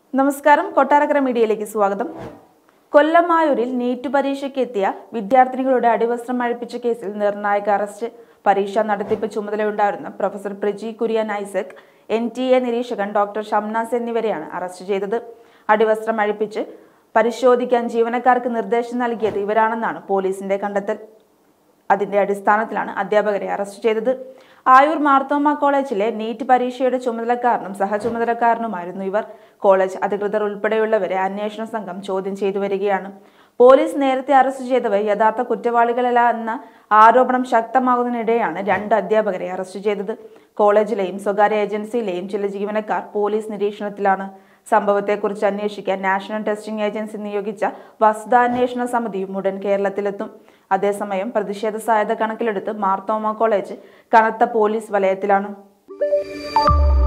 നമസ്കാരം കൊട്ടാരക്കര മീഡിയയിലേക്ക് സ്വാഗതം കൊല്ലം മായൂരിൽ നീറ്റ് പരീക്ഷയ്ക്ക് എത്തിയ വിദ്യാർത്ഥിനികളുടെ അടിവസ്ത്രം അഴിപ്പിച്ച കേസിൽ നിർണായക അറസ്റ്റ് പരീക്ഷാ നടത്തിപ്പ് ചുമതലയുണ്ടായിരുന്ന professor Praji Kurian Isaac N T A നിരീക്ഷകൻ ഡോക്ടർ ഷംനാസ് എന്നിവരെയാണ് അറസ്റ്റ് ചെയ്തത് അടിവസ്ത്രം അഴിപ്പിച്ച് പരിശോധിക്കാൻ ജീവനക്കാർക്ക് നിർദ്ദേശം നൽകിയത് ഇവരാണെന്നാണ് പോലീസിന്റെ കണ്ടെത്തൽ അതിന്റെ അടിസ്ഥാനത്തിലാണ് അധ്യാപകരെ അറസ്റ്റ് ചെയ്തത് ആയൂർ മാർത്തോമ കോളേജിലെ നീറ്റ് പരീക്ഷയുടെ ചുമതലക്കാരനും സഹചുമതലക്കാരനുമായിരുന്നു ഇവർ കോളേജ് അധികൃതർ ഉൾപ്പെടെയുള്ളവരെ അന്വേഷണ സംഘം ചോദ്യം ചെയ്തു വരികയാണ് പോലീസ് നേരത്തെ അറസ്റ്റ് ചെയ്തവർ യഥാർത്ഥ കുറ്റവാളികളല്ല എന്ന ആരോപണം ശക്തമാകുന്നതിനിടെയാണ് രണ്ട് അധ്യാപകരെ അറസ്റ്റ് ചെയ്തത് കോളേജിലെയും സ്വകാര്യ ഏജൻസിയിലെയും ചില ജീവനക്കാർ പോലീസ് നിരീക്ഷണത്തിലാണ് സംഭവത്തെക്കുറിച്ച് അന്വേഷിക്കാൻ നാഷണൽ ടെസ്റ്റിംഗ് ഏജൻസി നിയോഗിച്ച വസ്തുതാന്വേഷണ സമിതിയും ഉടൻ കേരളത്തിലെത്തും അതേസമയം പ്രതിഷേധ സാധ്യത കണക്കിലെടുത്ത് മാർത്തോമ കോളേജ് കനത്ത പോലീസ് വലയത്തിലാണ്